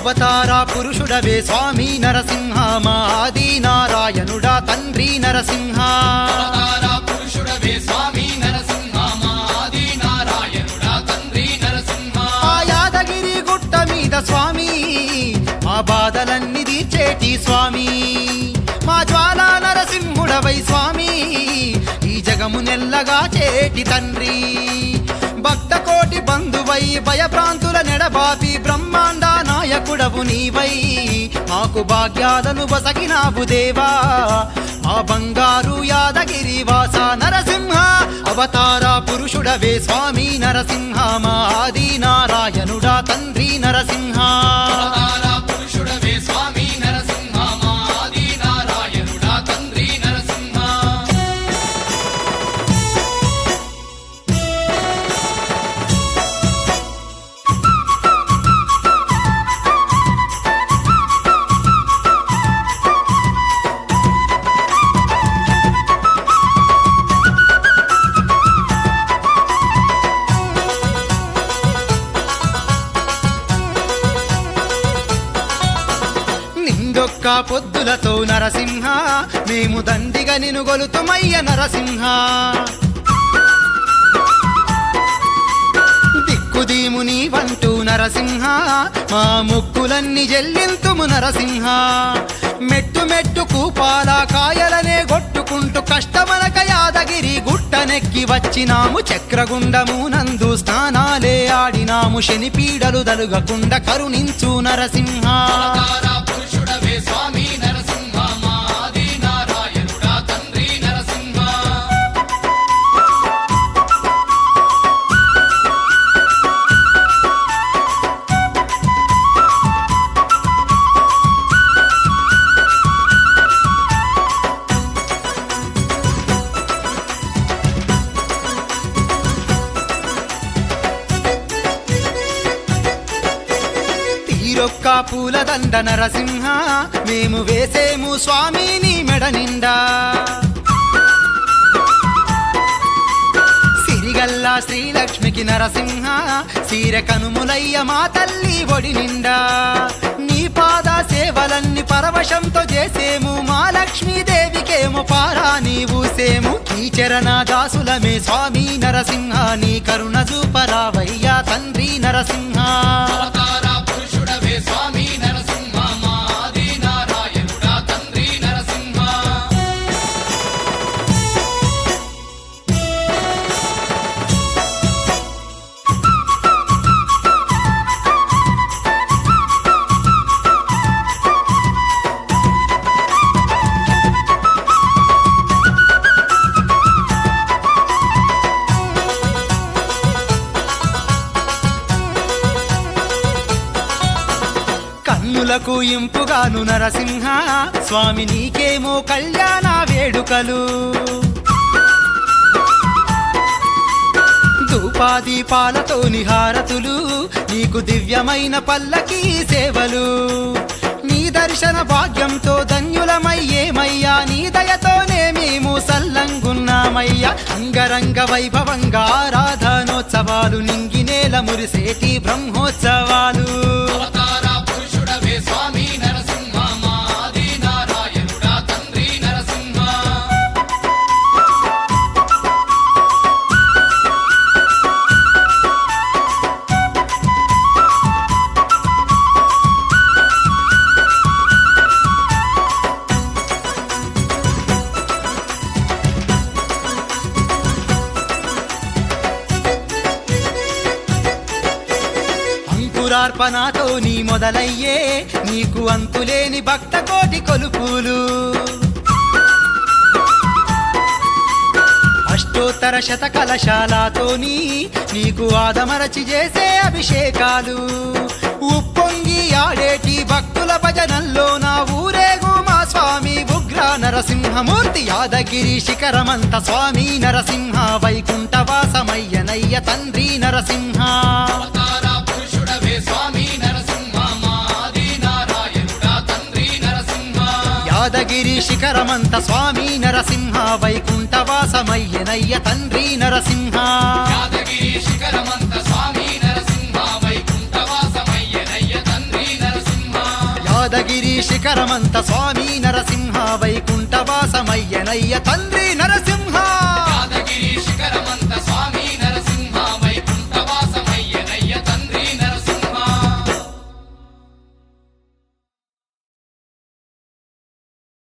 అవతార పురుషుడవే స్వామి నరసింహ మా ఆది నారాయణుడా తండ్రి నరసింహ అవతార పురుషుడవే స్వామి నరసింహ మాది నారాయణుడా తండ్రి నరసింహ ఆ యాదగిరి గుట్ట మీద స్వామి మా బాధలన్నీ తీర్చేటి స్వామి మా జ్వాల నరసింహుడవై స్వామి ఈ జగము నెల్లగా చేటి తండ్రి భక్త కోటి బంధువై భయభ్రాంతుల నెడబాపి బ్రహ్మాండ నాయకుడవు నీవై మాకు భాగ్యాలను బసగినావు దేవా మా బంగారు యాదగిరి వాస నరసింహ అవతార పురుషుడవే స్వామి నరసింహ మా ఆది నారాయణుడా తండ్రి నరసింహ అవతార పురుషుడవే స్వామి నరసింహ మాది నారాయణుడా తండ్రి నరసింహ నిందొక్క పొద్దులతో నరసింహ మేము దండిగా నిను గొలుతుమయ్య నరసింహ దిక్కుదీముని వంటూ నరసింహ మా ముక్కులన్నీ జల్లింతుము నరసింహ మెట్టు మెట్టుకు పాల కాయలనే గొట్టుకుంటూ కష్టమనక యాదగిరి గుట్టనెక్కి వచ్చినాము చక్రగుండము నందు స్నానాలే ఆడినాము శని పీడలు దలుగకుండ కరుణించు నరసింహ అవతార పురుషుడవే స్వామి నరసింహ మాది నారాయణుడా తండ్రి నరసింహ తీరొక్క పూలదండ నరసింహ మేము వేసేము స్వామిని మెడ నిండా సిరిగల్లా శ్రీలక్ష్మికి నరసింహ సీర కనుములయ్య మా తల్లి ఒడి నిండా నీ పాద సేవలన్నీ పరవశంతో చేసేము మా లక్ష్మీదేవికేమో పారా నీవు సేము ఈ చరణ దాసులమే స్వామి నరసింహ నీ కరుణ చూపరావయ్యా తండ్రి నరసింహ అవతార పురుషుడవే స్వామి నరసింహ మాది నారాయణుడా తండ్రి నరసింహ కన్నులకు ఇంపుగాను నరసింహ స్వామి నీకేమో కళ్యాణ వేడుకలు ధూపాదీపాలతో నిహారతులు నీకు దివ్యమైన పల్లకీ సేవలు నీ దర్శన భాగ్యంతో ధన్యులమయ్యేమయ్యా నీ దయతోనే మేము సల్లంగున్నామయ్యా అంగరంగ వైభవంగా ఆరాధనోత్సవాలు నింగినేల మురిసేటి బ్రహ్మోత్సవాలు అవతార పురుషుడవే స్వామి నరసింహ మాది నారాయణుడా తండ్రి నరసింహ అంకురార్పణతో నీ మొదలయ్యే నీకు అంతులేని భక్త కోటి కొలుపులు అష్టోత్తర శత కలశాలతోని నీకు ఆదమరచి చేసే అభిషేకాలు ఉప్పొంగి ఆడేటి భక్తుల భజనల్లో నా ఊరేగు మా స్వామి ఉగ్ర నరసింహమూర్తి యాదగిరి శిఖరమంత స్వామి నరసింహ వైకుంఠవాసమయ్యనయ్య తండ్రి నరసింహ అవతార పురుషుడవే స్వామి నరసింహ మాది నారాయణుడా తండ్రి నరసింహ యాదగిరి శిఖరమంత స్వామి నరసింహ వైకుంఠవాసమయ్యనయ్య తండ్రి నరసింహ యాదగిరి శిఖరమంత స్వామి నరసింహ వైకుంఠవాసమయ్యనయ్య తండ్రి నరసింహ శిఖరమంత స్వామి నరసింహ వైకుంఠవాసమయ్యనయ్య తండ్రి నరసింహ